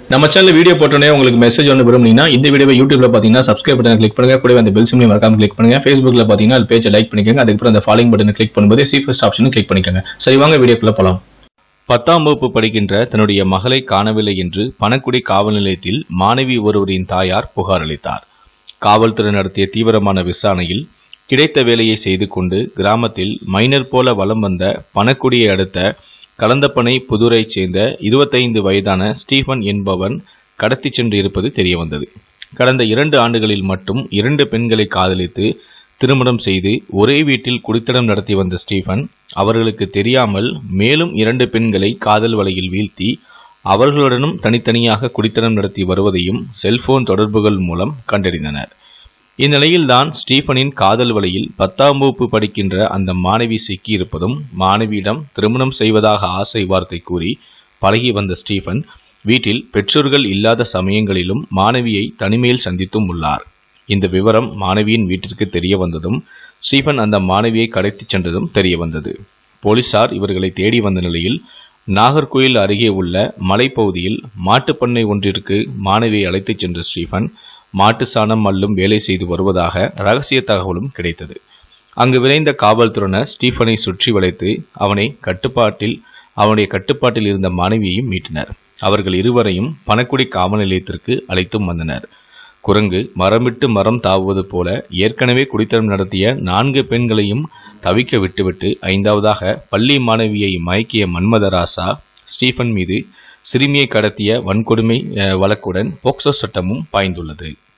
நம்ம channel video போட்டோன்னே உங்களுக்கு மெசேஜ் ஒன்று விரும்புனீங்கன்னா இந்த வீடியோவை யூடியூப்ல பார்த்தீங்கன்னா சப்ஸ்கிரைப் பட்டன் கிளிக் பண்ணுங்க கூடவே அந்த பெல் சிம்லையும் மறக்காம கிளிக் பண்ணுங்க ஃபேஸ்புக்ல பார்த்தீங்கன்னா அது பேஜை லைக் பண்ணிக்கோங்க அதுக்கப்புறம் அந்த ஃபாலோயிங் பட்டனை கிளிக் பண்ணும்போது சி ஃபர்ஸ்ட் ஆப்ஷனும் கிளிக் பண்ணிக்கோங்க சரி வாங்க வீடியோக்குள்ள போலாம் பத்தாம் வகுப்பு படிக்கின்ற தன்னுடைய மகளை காணவில்லை என்று பணக்குடி காவல் நிலையத்தில் மாணவி ஒருவரின் தாயார் புகார் அளித்தார் காவல்துறை நடத்திய தீவிரமான விசாரணையில் கிடைத்த வேலையை செய்து கொண்டு கிராமத்தில் மைனர் போல வலம் வந்த பணக்குடியை அடுத்த கலந்தப்பனை புதூரைச் சேர்ந்த இருபத்தைந்து வயதான ஸ்டீஃபன் என்பவன் கடத்தி சென்று இருப்பது தெரியவந்தது கடந்த இரண்டு ஆண்டுகளில் மட்டும் இரண்டு பெண்களை காதலித்து திருமணம் செய்து ஒரே வீட்டில் குடித்தனம் நடத்தி வந்த ஸ்டீஃபன் அவர்களுக்கு தெரியாமல் மேலும் இரண்டு பெண்களை காதல் வலையில் வீழ்த்தி அவர்களுடனும் தனித்தனியாக குடித்தனம் நடத்தி வருவதையும் செல்போன் தொடர்புகள் மூலம் கண்டறிந்தனர் இந்நிலையில்தான் ஸ்டீஃபனின் காதல் வலையில் பத்தாம் வகுப்பு படிக்கின்ற அந்த மாணவி சிக்கியிருப்பதும் மாணவியிடம் திருமணம் செய்வதாக ஆசை வார்த்தை கூறி பழகி வந்த ஸ்டீஃபன் வீட்டில் பெற்றோர்கள் இல்லாத சமயங்களிலும் மாணவியை தனிமையில் சந்தித்தும் உள்ளார் இந்த விவரம் மாணவியின் வீட்டிற்கு தெரிய வந்ததும் ஸ்டீஃபன் அந்த மாணவியை கடத்திச் சென்றதும் தெரிய வந்தது போலீசார் இவர்களை தேடி வந்த நிலையில் நாகர்கோயில் அருகே உள்ள மலைப்பகுதியில் மாட்டுப்பண்ணை ஒன்றிற்கு மாணவியை அழைத்துச் சென்ற ஸ்டீஃபன் மாட்டு சாணம் அள்ளும் வேலை செய்து வருவதாக ரகசிய தகவலும் கிடைத்தது அங்கு விரைந்த காவல்துறையினர் ஸ்டீஃபனை சுற்றி வளைத்து அவனை கட்டுப்பாட்டில் அவனுடைய கட்டுப்பாட்டில் இருந்த மாணவியையும் மீட்டனர் அவர்கள் இருவரையும் பணக்குடி காவல் நிலையத்திற்கு அழைத்தும் வந்தனர் குரங்கு மரமிட்டு மரம் தாவுவது போல ஏற்கனவே குடித்தனம் நடத்திய நான்கு பெண்களையும் தவிக்க விட்டுவிட்டு ஐந்தாவதாக பள்ளி மாணவியை மயக்கிய மன்மதராசா ஸ்டீஃபன் மீது சிறுமியை கடத்திய வன்கொடுமை அஹ், வழக்குடன் போக்சோ சட்டமும் பாய்ந்துள்ளது